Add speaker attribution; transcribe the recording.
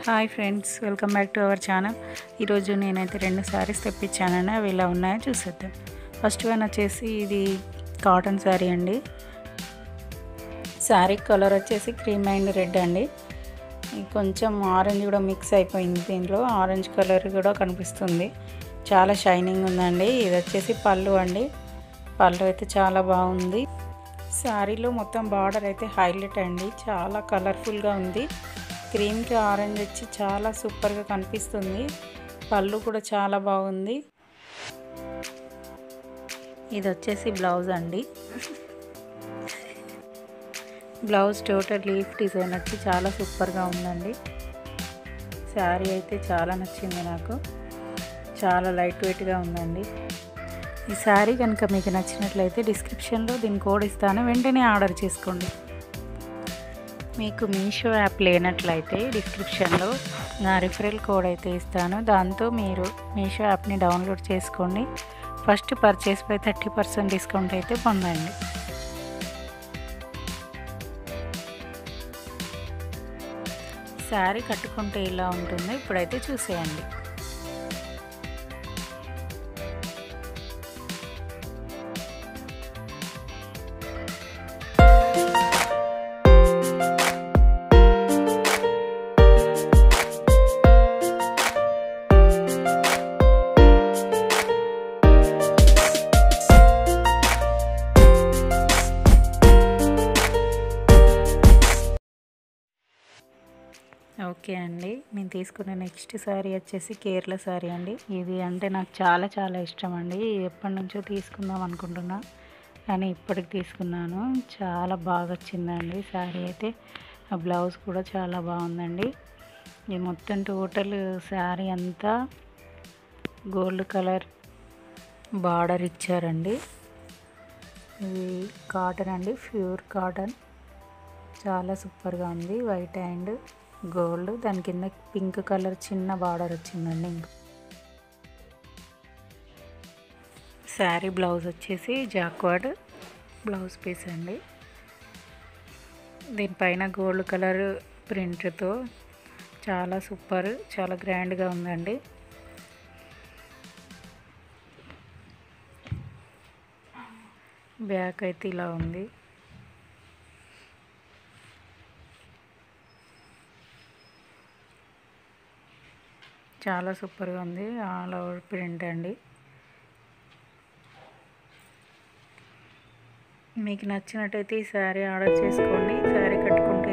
Speaker 1: hi friends welcome back to our channel ఈరోజు నేనైతే రెండు శారీస్ తెప్పించానండి అవి ఎలా ఉన్నాయో చూసేద్దాం ఫస్ట్ వన్ వచ్చేసి ఇది కాటన్ శారీ అండి శారీ కలర్ వచ్చేసి క్రీమ్ అండ్ రెడ్ అండి కొంచెం ఆరెంజ్ కూడా మిక్స్ అయిపోయింది దీంట్లో ఆరెంజ్ కలర్ కూడా కనిపిస్తుంది చాలా షైనింగ్ ఉందండి ఇది వచ్చేసి పళ్ళు అండి పళ్ళు అయితే చాలా బాగుంది శారీలో మొత్తం బార్డర్ అయితే హైలైట్ అండి చాలా కలర్ఫుల్గా ఉంది క్రీమ్కి ఆరెంజ్ వచ్చి చాలా సూపర్గా కనిపిస్తుంది పళ్ళు కూడా చాలా బాగుంది ఇది వచ్చేసి బ్లౌజ్ అండి బ్లౌజ్ టోటల్ లీఫ్ డిజైన్ వచ్చి చాలా సూపర్గా ఉందండి శారీ అయితే చాలా నచ్చింది నాకు చాలా లైట్ వెయిట్గా ఉందండి ఈ శారీ కనుక మీకు నచ్చినట్లయితే డిస్క్రిప్షన్లో దీని కోడ్ ఇస్తాను వెంటనే ఆర్డర్ చేసుకోండి మీకు మీషో యాప్ లేనట్లయితే డిస్క్రిప్షన్లో నా రిఫరల్ కోడ్ అయితే ఇస్తాను దాంతో మీరు మీషో యాప్ని డౌన్లోడ్ చేసుకోండి ఫస్ట్ పర్చేస్ పై థర్టీ పర్సెంట్ డిస్కౌంట్ అయితే పొందండి శారీ కట్టుకుంటే ఇలా ఉంటుందో ఇప్పుడైతే చూసేయండి ఓకే అండి నేను తీసుకున్న నెక్స్ట్ శారీ వచ్చేసి కేరళ శారీ అండి ఇది అంటే నాకు చాలా చాలా ఇష్టం అండి ఎప్పటి నుంచో తీసుకుందాం అనుకుంటున్నా కానీ ఇప్పటికి తీసుకున్నాను చాలా బాగా వచ్చిందండి శారీ అయితే ఆ బ్లౌజ్ కూడా చాలా బాగుందండి ఇది మొత్తం టోటల్ శారీ అంతా గోల్డ్ కలర్ బార్డర్ ఇచ్చారండి ఇది కాటన్ అండి ప్యూర్ కాటన్ చాలా సూపర్గా ఉంది వైట్ అండ్ గోల్డ్ దాని కింద పింక్ కలర్ చిన్న బార్డర్ వచ్చిందండి ఇంక శారీ బ్లౌజ్ వచ్చేసి జాక్వర్డ్ బ్లౌజ్ పీస్ అండి దీనిపైన గోల్డ్ కలర్ ప్రింట్తో చాలా సూపర్ చాలా గ్రాండ్గా ఉందండి బ్యాక్ అయితే ఇలా ఉంది చాలా సూపర్గా ఉంది ఆల్ ఓవర్ ప్రింట్ అండి మీకు నచ్చినట్టయితే ఈ శారీ ఆర్డర్ చేసుకోండి శారీ కట్టుకుంటే